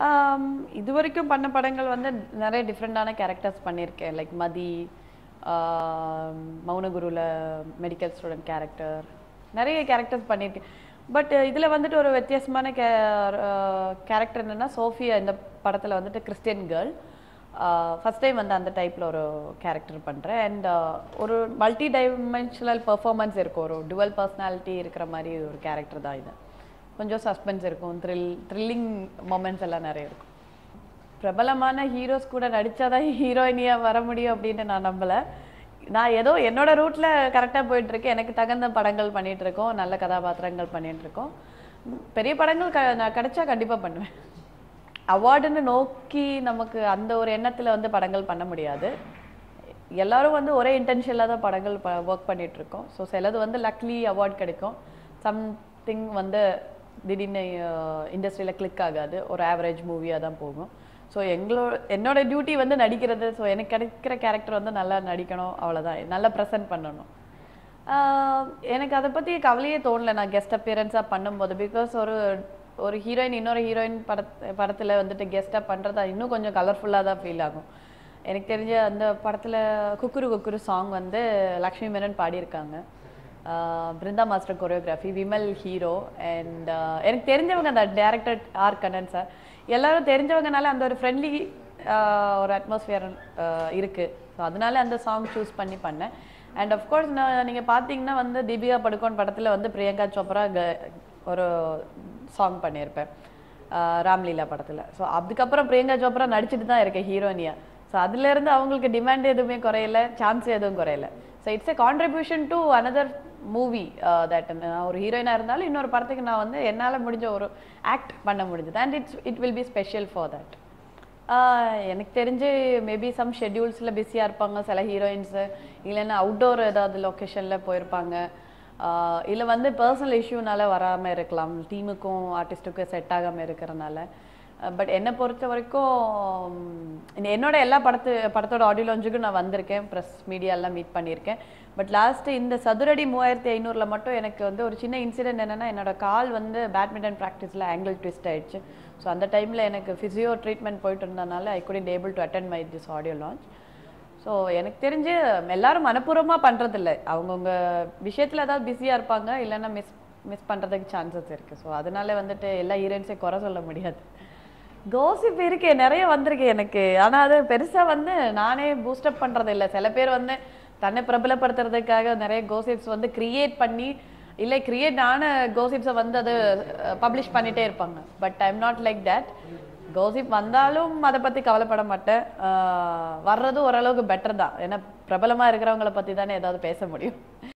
ஆம், இது வரைக்கும் பண்ண படங்கள் வந்து நிறைய டிஃப்ரெண்டான கேரக்டர்ஸ் பண்ணியிருக்கேன் லைக் மதி ஆம், மௌனகுருவில் மெடிக்கல் ஸ்டூடெண்ட் கேரக்டர் நிறைய கேரக்டர்ஸ் பண்ணியிருக்கேன் பட் இதில் வந்துட்டு ஒரு வித்தியாசமான கே கேரக்டர் என்னென்னா சோஃபியா இந்த படத்தில் வந்துட்டு கிறிஸ்டியன் கேர்ள் ஃபஸ்ட் டைம் வந்து அந்த டைப்பில் ஒரு கேரக்டர் பண்ணுறேன் அண்ட் ஒரு மல்டி டைமென்ஷனல் பெர்ஃபார்மன்ஸ் இருக்கும் ஒரு டுவல் பர்சனாலிட்டி இருக்கிற மாதிரி ஒரு கேரக்டர் தான் இது கொஞ்சம் சஸ்பென்ஸ் இருக்கும் த்ரில் த்ரில்லிங் மொமெண்ட்ஸ் எல்லாம் நிறைய இருக்கும் பிரபலமான ஹீரோஸ் கூட நடிச்சாதான் ஹீரோயினியாக வர முடியும் அப்படின்னு நான் நம்பலை நான் ஏதோ என்னோட ரூட்ல கரெக்டாக போயிட்டு இருக்கேன் எனக்கு தகுந்த படங்கள் பண்ணிட்டு இருக்கோம் நல்ல கதாபாத்திரங்கள் பண்ணிட்டு இருக்கோம் பெரிய படங்கள் க நான் கிடைச்சா கண்டிப்பாக பண்ணுவேன் அவார்டுன்னு நோக்கி நமக்கு அந்த ஒரு எண்ணத்தில் வந்து படங்கள் பண்ண முடியாது எல்லாரும் வந்து ஒரே இன்டென்ஷனில் தான் படங்கள் ஒர்க் பண்ணிட்டு இருக்கோம் ஸோ சிலது வந்து லக்லி அவார்ட் கிடைக்கும் சம்திங் வந்து திடீர்னு இண்டஸ்ட்ரியில் கிளிக் ஆகாது ஒரு ஆவரேஜ் மூவியாக தான் போகும் ஸோ எங்களோட என்னோட டியூட்டி வந்து நடிக்கிறது ஸோ எனக்கு கிடைக்கிற கேரக்டர் வந்து நல்லா நடிக்கணும் அவ்வளோதான் நல்லா ப்ரெசென்ட் பண்ணணும் ஆஹ் எனக்கு அதை பற்றி கவலையே தோணல நான் கெஸ்ட் அப்பியரன்ஸாக பண்ணும்போது பிகாஸ் ஒரு ஒரு ஹீரோயின் இன்னொரு ஹீரோயின் பட படத்தில் வந்துட்டு கெஸ்ட்டாக பண்ணுறது இன்னும் கொஞ்சம் கலர்ஃபுல்லாக தான் ஃபீல் ஆகும் எனக்கு தெரிஞ்ச அந்த படத்தில் குக்குரு குக்குரு சாங் வந்து லக்ஷ்மி மேனன் பாடியிருக்காங்க ஆஹ் Brinda master choreography Vimal hero and எனக்கு தெரிஞ்சவங்க அந்த டேரக்டர் ஆர் கண்ணன் சார் எல்லாரும் தெரிஞ்சவங்கனால அந்த ஒரு ஃப்ரெண்ட்லி ஒரு அட்மாஸ்பியர் இருக்கு ஸோ அதனால அந்த சாங் சூஸ் பண்ணி பண்ணேன் அண்ட் அஃப்கோர்ஸ் நான் நீங்கள் பார்த்தீங்கன்னா வந்து தீபிகா படுகோன் படத்தில் வந்து பிரியங்கா சோப்ரா க- ஒரு சாங் பண்ணியிருப்பேன் ஆஹ் ராம்லீலா படத்தில் ஸோ அதுக்கப்புறம் பிரியங்கா சோப்ரா நடிச்சிட்டு தான் இருக்கேன் ஹீரோனியா ஸோ அதுலேருந்து அவங்களுக்கு டிமாண்ட் எதுவுமே குறையல சான்ஸ் எதுவும் குறையல so it's a contribution to another movie that நான் ஒரு ஹீரோயினாக இருந்தாலும் இன்னொரு படத்துக்கு நான் வந்து என்னால் முடிஞ்ச ஒரு ஆக்ட் பண்ண முடிஞ்சது and it's it will be special for that எனக்கு தெரிஞ்சு மேபி சம் ஷெட்யூல்ஸில் பிஸியாக இருப்பாங்க சில ஹீரோயின்ஸு இல்லைன்னா அவுட்டோர் ஏதாவது லொக்கேஷனில் போயிருப்பாங்க இல்லை வந்து பர்சனல் இஷ்யூனால வராமல் இருக்கலாம் டீமுக்கும் ஆர்டிஸ்ட்டுக்கும் செட் ஆகாமல் இருக்கிறனால பட் என்னை பொறுத்த வரைக்கும் உம், என்னோட எல்லா படத்து படத்தோட ஆடியோ லான்ச்சுக்கும் நான் வந்திருக்கேன் ப்ரெஸ் மீடியாலாம் மீட் பண்ணியிருக்கேன் பட் லாஸ்ட்டு இந்த சதுரடி மூவாயிரத்தி ஐநூறில் மட்டும் எனக்கு வந்து ஒரு சின்ன இன்சிடென்ட் என்னென்னா என்னோட கால் வந்து பேட்மிண்டன் ப்ராக்டிஸில் ஆங்கிள் ட்விஸ்ட் ஆயிடுச்சு ஸோ அந்த டைமில் எனக்கு ஃபிசியோ ட்ரீட்மெண்ட் போயிட்டு இருந்தனால I couldn't able to attend my this audio launch so எனக்கு தெரிஞ்சு எல்லாரும் மனப்பூர்வமாக பண்ணுறதில்ல அவங்கவுங்க விஷயத்தில் ஏதாவது பிஸியாக இருப்பாங்க இல்லைன்னா மிஸ் மிஸ் பண்ணுறதுக்கு சான்சஸ் இருக்குது ஸோ அதனால வந்துட்டு எல்லா ஹீரோயின்ஸையும் குறை சொல்ல முடியாது கோசிப் இருக்கு நிறைய வந்திருக்கு எனக்கு ஆனால் அது பெருசாக வந்து நானே பூஸ்டப் பண்ணுறது இல்லை சில பேர் வந்து தன்னை பிரபலப்படுத்துறதுக்காக நிறைய கோசிப்ஸ் வந்து கிரியேட் பண்ணி இல்லை கிரியேட் ஆன கோசிப்ஸை வந்து அது பப்ளிஷ் பண்ணிட்டே இருப்பாங்க but I'm not like that gossip வந்தாலும் அதை பற்றி கவலைப்பட மாட்டேன் ஆஹ் வர்றது ஓரளவுக்கு பெட்டர் தான் ஏன்னா பிரபலமாக இருக்கிறவங்கள பற்றி தானே ஏதாவது பேச முடியும்